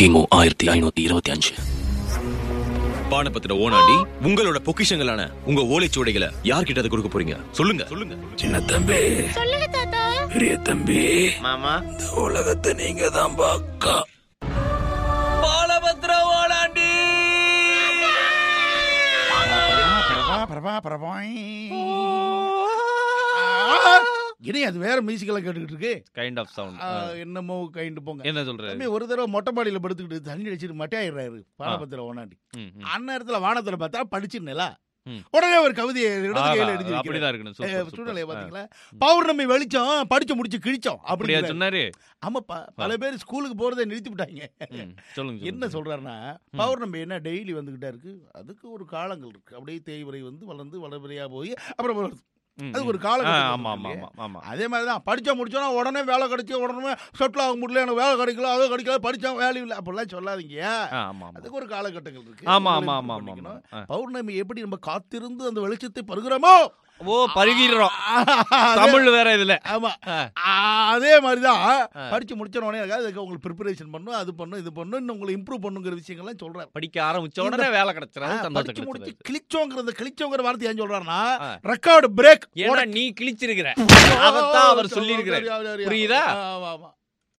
கிமு ஆயிரத்தி ஐநூத்தி இருபத்தி அஞ்சு பானபத்திர ஓனாண்டி உங்களோட பொக்கிஷங்களான உங்க ஓலைச்சுவடைகளை யார்கிட்ட அதை கொடுக்க போறீங்க சொல்லுங்க சொல்லுங்க சின்ன தம்பி சொல்லுங்க தாத்தா பெரிய தம்பி மாமா இந்த உலகத்தை நீங்க தான் பாக்கா பாலபத்திர ஓனாண்டி பிரபா பிரபா பிரபாய் இனி அது வேற மியூசிக்கெல்லாம் கேட்டுக்கிட்டு இருக்கு கைண்ட் ஆஃப் சவுண்ட் ஆ, என்னமோ கைண்டு போங்க என்ன சொல்ற தம்பி ஒரு தடவை மொட்டை மாடியில படுத்துக்கிட்டு தண்ணி அடிச்சிட்டு மட்டையாயிடுறாரு பாலபத்திர ஓனாண்டி அந்நேரத்துல வானத்துல பார்த்தா படிச்சிருந்தேல ம். உடனே ஒரு கவிதையை இடது கையில எழுதி அப்படிதான் வைக்கிறார். இருக்கணும் ஏ, சூப்பர், சூழ்நிலையை சூப்பர். பாத்தீங்களா பௌர்ணமி வெளிச்சம் படிச்சு முடிச்சு கிழிச்சோம் அப்படியா அப்படியா சொன்னாரு ஆமாப்பா பல பேர் ஸ்கூலுக்கு போறதை நிறுத்தி விட்டாங்க ம், சொல்லுங்க என்ன சொல்லுங்க. சொல்றாருன்னா பௌர்ணமி என்ன டெய்லி வந்துகிட்டே இருக்கு அதுக்கு ஒரு காலங்கள் இருக்கு அப்படியே தேய்வரை வந்து வளர்ந்து வளர்வரையா போய் அப்புறம் வருது. ம், அது ம். ஒரு காலம் ஆ, இருக்கு ஆமா ஆமா இல்லையா? ஆமா ஆமா அதே மாதிரி தான் படிச்சா முடிச்சோன்னா உடனே வேலை கிடைச்சி உடனே செட்டில் ஆக முடியல எனக்கு வேலை கிடைக்கல அது கிடைக்கல படிச்சா வேலை இல்லை அப்படிலாம் சொல்லாதீங்க ஆ, ஆமா ஆமா அதுக்கு ஒரு காலகட்டங்கள் இருக்கு ஆமா உங்களை ஆமா improve ஆமா ஆமா பண்ணிக்கணும். ஆமா. ஆ. பௌர்ணமி எப்படி நம்ம காத்திருந்து அந்த வெளிச்சத்தை பருகிறோமோ ஓ பருகிறோம் அதே- தமிழ் வேற இதுல ஆமா ஆ. அதே மாதிரி தான் படிச்சு முடிச்ச உடனே அதுக்கு உங்களுக்கு ப்ரிப்பரேஷன் பண்ணும் அது பண்ணும் இது பண்ணும் இன்னும் உங்களை இம்ப்ரூவ் பண்ணுங்கிற விஷயங்கள்லாம் சொல்றாரு படிக்க ஆரம்பிச்ச உடனே வேலை கிடைச்சிடாது ஆ, சந்தோஷம் படிச்சு முடிச்சு கிடைச்சிடாது கிழிச்சோங்கிற அந்த கிழிச்சோங்கிற வார்த்தை ஏன் சொல்றாருன்னா ஆ. ரெக்கார்டு பிரேக் ஏன்னா நீ கிழிச்சிருக்கிற அதத்தான் அவர் சொல்லி இருக்கிறார் புரியுதா ஆமா ஆமா